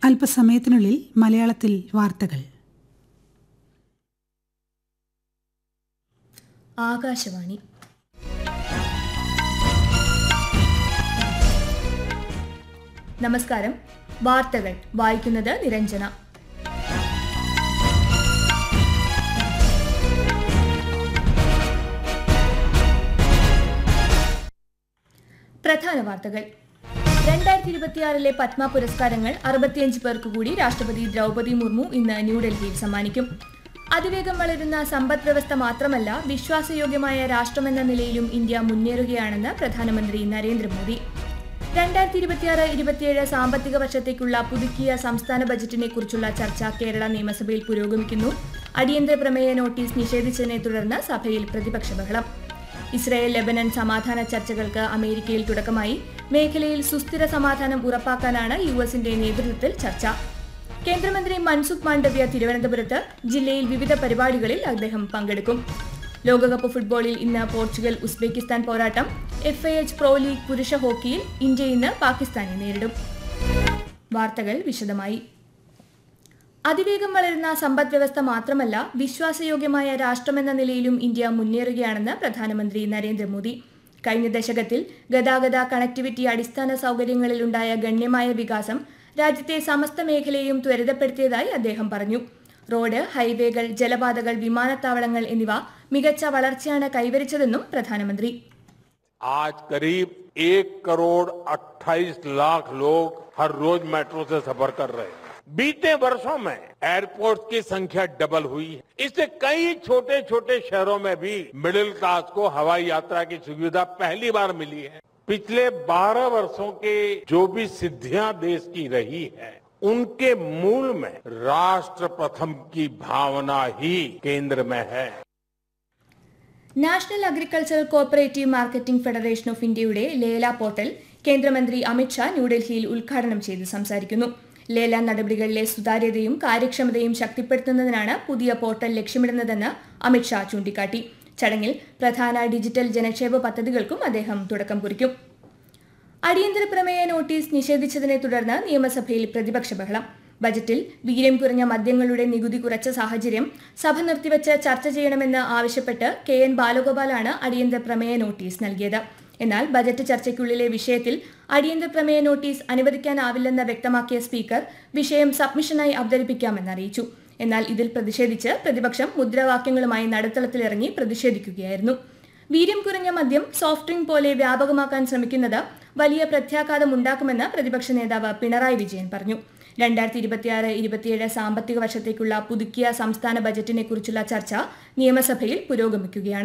അല്പസമയത്തിനുള്ളിൽ മലയാളത്തിൽ വാർത്തകൾ ആകാശവാണി നമസ്കാരം വാർത്തകൾ വായിക്കുന്നത് നിരഞ്ജന പ്രധാന വാർത്തകൾ രണ്ടായിരത്തി ഇരുപത്തിയാറിലെ പത്മ പുരസ്കാരങ്ങൾ അറുപത്തിയഞ്ച് പേർക്ക് കൂടി രാഷ്ട്രപതി ദ്രൗപദി മുർമു ഇന്ന് ന്യൂഡൽഹിയിൽ സമ്മാനിക്കും അതിവേഗം വളരുന്ന സമ്പദ് വ്യവസ്ഥ മാത്രമല്ല വിശ്വാസയോഗ്യമായ രാഷ്ട്രമെന്ന നിലയിലും ഇന്ത്യ മുന്നേറുകയാണെന്ന് പ്രധാനമന്ത്രി നരേന്ദ്രമോദി രണ്ടായിരത്തി ഇരുപത്തിയാറ് ഇരുപത്തിയേഴ് സാമ്പത്തിക വർഷത്തേക്കുള്ള പുതുക്കിയ സംസ്ഥാന ബജറ്റിനെ കുറിച്ചുള്ള ചർച്ച കേരള നിയമസഭയിൽ പുരോഗമിക്കുന്നു അടിയന്തര പ്രമേയ നോട്ടീസ് നിഷേധിച്ചതിനെ തുടർന്ന് സഭയിൽ പ്രതിപക്ഷ ബഹളം ഇസ്രായേൽ ലെബനൻ സമാധാന ചർച്ചകൾക്ക് അമേരിക്കയിൽ തുടക്കമായി മേഖലയിൽ സുസ്ഥിര സമാധാനം ഉറപ്പാക്കാനാണ് യു എസിന്റെ നേതൃത്വത്തിൽ ചർച്ച കേന്ദ്രമന്ത്രി മൻസുഖ് മാണ്ഡവ്യ തിരുവനന്തപുരത്ത് ജില്ലയിൽ വിവിധ പരിപാടികളിൽ അദ്ദേഹം പങ്കെടുക്കും ലോകകപ്പ് ഫുട്ബോളിൽ ഇന്ന് പോർച്ചുഗൽ ഉസ്ബെക്കിസ്ഥാൻ പോരാട്ടം F I H pro league പുരുഷ ഹോക്കിയിൽ ഇന്ത്യ ഇന്ന് പാകിസ്ഥാനെ നേരിടും വാർത്തകൾ വിശദമായി അതിവേഗം വളരുന്ന സമ്പദ് വ്യവസ്ഥ മാത്രമല്ല വിശ്വാസയോഗ്യമായ രാഷ്ട്രമെന്ന നിലയിലും ഇന്ത്യ മുന്നേറുകയാണെന്ന് പ്രധാനമന്ത്രി നരേന്ദ്രമോദി കഴിഞ്ഞ ദശകത്തിൽ ഗതാഗത കണക്ടിവിറ്റി അടിസ്ഥാന സൗകര്യങ്ങളിലുണ്ടായ ഗണ്യമായ വികാസം രാജ്യത്തെ സമസ്ത മേഖലയെയും ത്വരിതപ്പെടുത്തിയതായി അദ്ദേഹം പറഞ്ഞു റോഡ് ഹൈവേകൾ ജലപാതകൾ വിമാനത്താവളങ്ങൾ എന്നിവ മികച്ച വളർച്ചയാണ് കൈവരിച്ചതെന്നും പ്രധാനമന്ത്രി आज करीब एक करोड़ 28 लाख लोग हर रोज मेट्रो से सफर कर रहे हैं बीते वर्षों में एयरपोर्ट की संख्या डबल हुई है इससे कई छोटे छोटे शहरों में भी मिडिल क्लास को हवाई यात्रा की सुविधा पहली बार मिली है पिछले 12 वर्षों के जो भी सिद्धियां देश की रही है उनके मूल में राष्ट्र प्रथम की भावना ही केंद्र में है national agricultural cooperative marketing federation of ഇന്ത്യയുടെ ലേല പോർട്ടൽ കേന്ദ്രമന്ത്രി അമിത്ഷാ ന്യൂഡൽഹിയിൽ ഉദ്ഘാടനം ചെയ്ത് സംസാരിക്കുന്നു ലേല നടപടികളിലെ സുതാര്യതയും കാര്യക്ഷമതയും ശക്തിപ്പെടുത്തുന്നതിനാണ് പുതിയ പോർട്ടൽ ലക്ഷ്യമിടുന്നതെന്ന് അമിത്ഷാ ചൂണ്ടിക്കാട്ടി ചടങ്ങിൽ പ്രധാന ഡിജിറ്റൽ ജനക്ഷേമ പദ്ധതികൾക്കും അദ്ദേഹം തുടക്കം കുറിക്കും അടിയന്തര പ്രമേയ നോട്ടീസ് നിഷേധിച്ചതിനെ തുടർന്ന് നിയമസഭയിൽ പ്രതിപക്ഷ ബഹളം ബജറ്റിൽ വീര്യം കുറഞ്ഞ മദ്യങ്ങളുടെ നികുതി കുറച്ച സാഹചര്യം സഭ നിർത്തിവച്ച് ചർച്ച ചെയ്യണമെന്ന് ആവശ്യപ്പെട്ട് കെ എൻ ബാലഗോപാലാണ് അടിയന്തര പ്രമേയ നോട്ടീസ് നൽകിയത് എന്നാൽ ബജറ്റ് ചർച്ചയ്ക്കുള്ളിലെ വിഷയത്തിൽ അടിയന്തര പ്രമേയ നോട്ടീസ് അനുവദിക്കാനാവില്ലെന്ന് വ്യക്തമാക്കിയ സ്പീക്കർ വിഷയം സബ്മിഷനായി അവതരിപ്പിക്കാമെന്ന് അറിയിച്ചു എന്നാൽ ഇതിൽ പ്രതിഷേധിച്ച് പ്രതിപക്ഷം മുദ്രാവാക്യങ്ങളുമായി നടുത്തളത്തിലിറങ്ങി പ്രതിഷേധിക്കുകയായിരുന്നു വീര്യം കുറഞ്ഞ മദ്യം സോഫ്റ്റ് ഡ്രിങ്ക് പോലെ വ്യാപകമാക്കാൻ ശ്രമിക്കുന്നത് വലിയ പ്രത്യാഘാതം ഉണ്ടാക്കുമെന്ന് പ്രതിപക്ഷ നേതാവ് പിണറായി വിജയൻ പറഞ്ഞു രണ്ടായിരത്തി ഇരുപത്തിയാറ് ഇരുപത്തിയേഴ് സാമ്പത്തിക വർഷത്തേക്കുള്ള പുതുക്കിയ സംസ്ഥാന ബജറ്റിനെ കുറിച്ചുള്ള ചർച്ച നിയമസഭയിൽ പുരോഗമിക്കുകയാണ്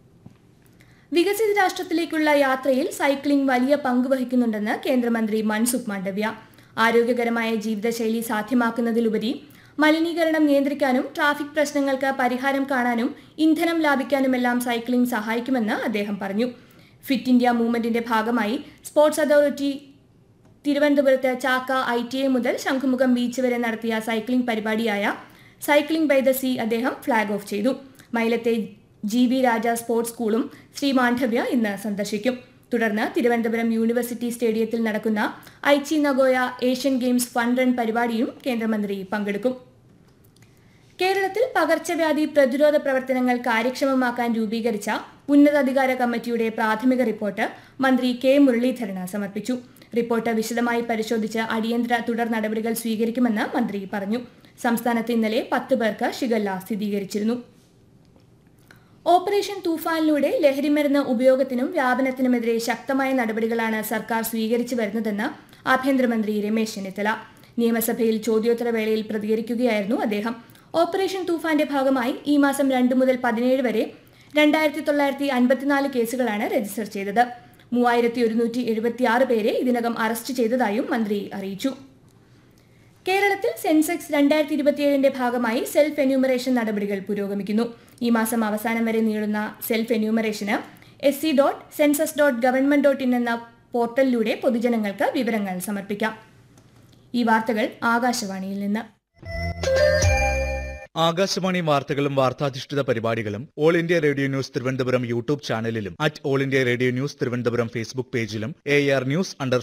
വികസിത രാഷ്ട്രത്തിലേക്കുള്ള യാത്രയിൽ സൈക്ലിംഗ് വലിയ പങ്ക് വഹിക്കുന്നുണ്ടെന്ന് കേന്ദ്രമന്ത്രി മൻസുഖ് മാണ്ഡവ്യ ആരോഗ്യകരമായ ജീവിതശൈലി സാധ്യമാക്കുന്നതിലുപരി മലിനീകരണം നിയന്ത്രിക്കാനും ട്രാഫിക് പ്രശ്നങ്ങൾക്ക് പരിഹാരം കാണാനും ഇന്ധനം ലാഭിക്കാനുമെല്ലാം സൈക്ലിംഗ് സഹായിക്കുമെന്ന് അദ്ദേഹം പറഞ്ഞു ഫിറ്റ് ഇന്ത്യ മൂവ്മെന്റിന്റെ ഭാഗമായി സ്പോർട്സ് അതോറിറ്റി തിരുവനന്തപുരത്ത് ചാക്ക ഐ ടി ഐ മുതൽ ശംഖുമുഖം ബീച്ച് വരെ നടത്തിയ സൈക്ലിംഗ് പരിപാടിയായ സൈക്ലിംഗ് ബൈ ദ സീ അദ്ദേഹം ഫ്ളാഗ് ഓഫ് ചെയ്തു മൈലത്തെ ജി വി രാജ സ്പോർട്സ് സ്കൂളും ശ്രീ മാണ്ഡവ്യ ഇന്ന് സന്ദർശിക്കും തുടർന്ന് തിരുവനന്തപുരം യൂണിവേഴ്സിറ്റി സ്റ്റേഡിയത്തിൽ നടക്കുന്ന Aichi Nagoya Asian games fun run പരിപാടിയും കേന്ദ്രമന്ത്രി പങ്കെടുക്കും കേരളത്തിൽ പകർച്ചവ്യാധി പ്രതിരോധ പ്രവർത്തനങ്ങൾ കാര്യക്ഷമമാക്കാൻ രൂപീകരിച്ച ഉന്നതാധികാര കമ്മിറ്റിയുടെ പ്രാഥമിക റിപ്പോർട്ട് മന്ത്രി കെ മുരളീധരന് സമർപ്പിച്ചു റിപ്പോർട്ട് വിശദമായി പരിശോധിച്ച് അടിയന്തര തുടർ നടപടികൾ സ്വീകരിക്കുമെന്ന് മന്ത്രി പറഞ്ഞു സംസ്ഥാനത്ത് ഇന്നലെ പത്ത് പേർക്ക് ഷിഗല്ല സ്ഥിരീകരിച്ചിരുന്നു ഓപ്പറേഷൻ തൂഫാനിലൂടെ ലഹരിമരുന്ന് ഉപയോഗത്തിനും വ്യാപനത്തിനുമെതിരെ ശക്തമായ നടപടികളാണ് സർക്കാർ സ്വീകരിച്ചു വരുന്നതെന്ന് ആഭ്യന്തരമന്ത്രി രമേശ് ചെന്നിത്തല നിയമസഭയിൽ ചോദ്യോത്തര വേളയിൽ പ്രതികരിക്കുകയായിരുന്നു അദ്ദേഹം ഓപ്പറേഷൻ തൂഫാന്റെ ഭാഗമായി ഈ മാസം രണ്ട് മുതൽ പതിനേഴ് വരെ രണ്ടായിരത്തി തൊള്ളായിരത്തി അൻപത്തിനാല് കേസുകളാണ് രജിസ്റ്റർ ചെയ്തത് മൂവായിരത്തി ഒരുന്നൂറ്റി എഴുപത്തിയാറ് പേരെ ഇതിനകം അറസ്റ്റ് ചെയ്തതായും മന്ത്രി അറിയിച്ചു കേരളത്തിൽ സെൻസെക്സ് രണ്ടായിരത്തി ഇരുപത്തിയേഴിന്റെ ഭാഗമായി സെൽഫ് എന്യൂമറേഷൻ നടപടികൾ പുരോഗമിക്കുന്നു ഈ മാസം അവസാനം വരെ നീളുന്ന സെൽഫ് എന്യൂമറേഷന് S C dot census dot government dot in എന്ന പോർട്ടലിലൂടെ പൊതുജനങ്ങൾക്ക് വിവരങ്ങൾ സമർപ്പിക്കാം ഈ വാർത്തകൾ ആകാശവാണിയിൽ നിന്ന് ആകാശവാണി വാർത്തകളും വാർത്താധിഷ്ഠിത പരിപാടികളും All India Radio news Thiruvananthapuram YouTube ചാനലിലും at All India Radio news Thiruvananthapuram Facebook പേജിലും എ ആർ ന്യൂസ് അണ്ടർ